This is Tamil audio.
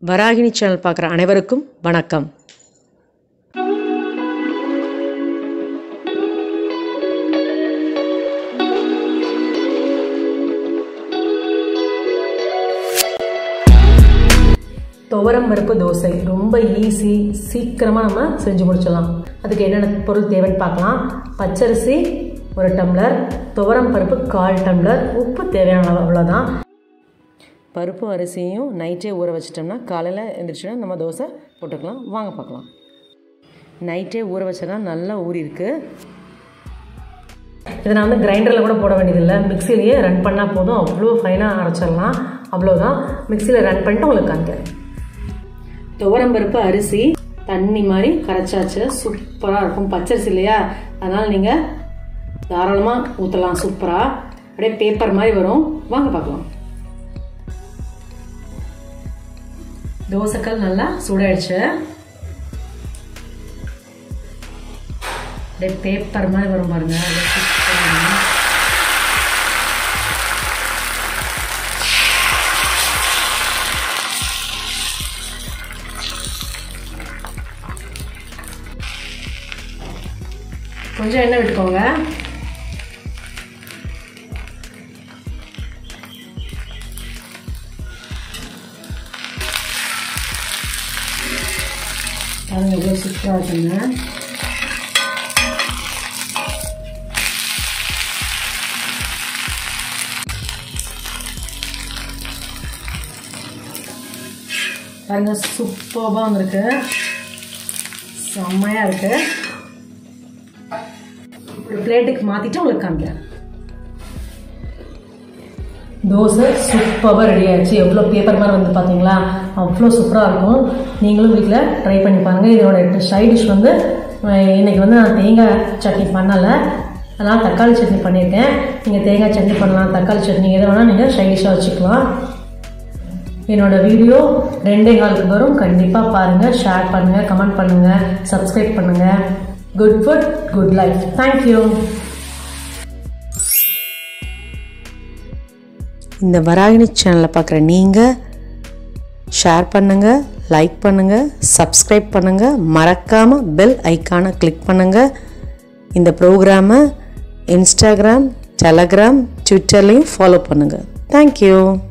வராகினி சேனல் பார்க்குற அனைவருக்கும் வணக்கம் துவரம் பருப்பு தோசை ரொம்ப ஈஸி சீக்கிரமாக நம்ம செஞ்சு முடிச்சிடலாம் அதுக்கு என்னென்ன பொருள் தேவைன்னு பார்க்கலாம் பச்சரிசி ஒரு டம்ளர் துவரம் பருப்பு கால் டம்ளர் உப்பு தேவையான அளவு அவ்வளோதான் பருப்பு அரிசியும் நைட்டே ஊற வச்சிட்டோம்னா காலையில் எழுந்திரிச்சோன்னா நம்ம தோசை போட்டுக்கலாம் வாங்க பார்க்கலாம் நைட்டே ஊற வச்சனா நல்லா ஊறி இருக்கு இதை நான் வந்து கிரைண்டரில் கூட போட வேண்டியதில்லை மிக்சிலேயே ரன் பண்ணால் போதும் அவ்வளோ ஃபைனாக அரைச்சிடலாம் அவ்வளோதான் மிக்சியில் ரன் பண்ணிட்டு உங்களுக்கு காமிக்கிறேன் துவரம்பருப்பு அரிசி தண்ணி மாதிரி கரைச்சாச்சு சூப்பராக இருக்கும் பச்சரிசி இல்லையா அதனால் நீங்கள் தாராளமாக ஊற்றலாம் சூப்பராக அப்படியே பேப்பர் மாதிரி வரும் வாங்க பார்க்கலாம் தோசைக்கல் நல்லா சூடாயிடுச்சு அப்படியே பேப்பர் மாதிரி வரும் பாருங்க அப்படியே சூப்பரா வரும். கொஞ்சம் எண்ணெய் விட்டுக்கோங்க பாருங்க எவ்வளோ சூப்பராக இருக்குங்க பாருங்க சூப்பராக வந்திருக்கு செம்மையாக இருக்கு ஒரு பிளேட்டுக்கு மாற்றிட்டு உங்களுக்கு காமிக்கிறேன் தோசை சூப்பராக ரெடி ஆயிடுச்சு எவ்வளோ பேப்பர் மாதிரி வந்து பார்த்தீங்களா அவ்வளோ சூப்பராக இருக்கும் நீங்களும் வீட்டில் ட்ரை பண்ணி பாருங்கள் இதோட சைட் டிஷ் வந்து அஹ், இன்னைக்கு வந்து நான் தேங்காய் சட்னி பண்ணலை அதனால் தக்காளி சட்னி பண்ணியிருக்கேன் நீங்கள் தேங்காய் சட்னி பண்ணலாம் தக்காளி சட்னி எதை வேணால் நீங்கள் சைட் டிஷ்ஷாக வச்சுக்கலாம் என்னோட வீடியோ ரெண்டே காலுக்கு வரும் கண்டிப்பாக பாருங்கள் ஷேர் பண்ணுங்கள் கமெண்ட் பண்ணுங்கள் சப்ஸ்கிரைப் பண்ணுங்கள் good food good life thank you இந்த வராகினி சேனலை பார்க்குற நீங்கள் ஷேர் பண்ணுங்கள் லைக் பண்ணுங்கள் சப்ஸ்கிரைப் பண்ணுங்கள் மறக்காமல் பெல் ஐக்கானை கிளிக் பண்ணுங்கள் இந்த ப்ரோக்ராமை இன்ஸ்டாகிராம் டெலகிராம் ட்விட்டர்லேயும் ஃபாலோ பண்ணுங்கள் தேங்க்யூ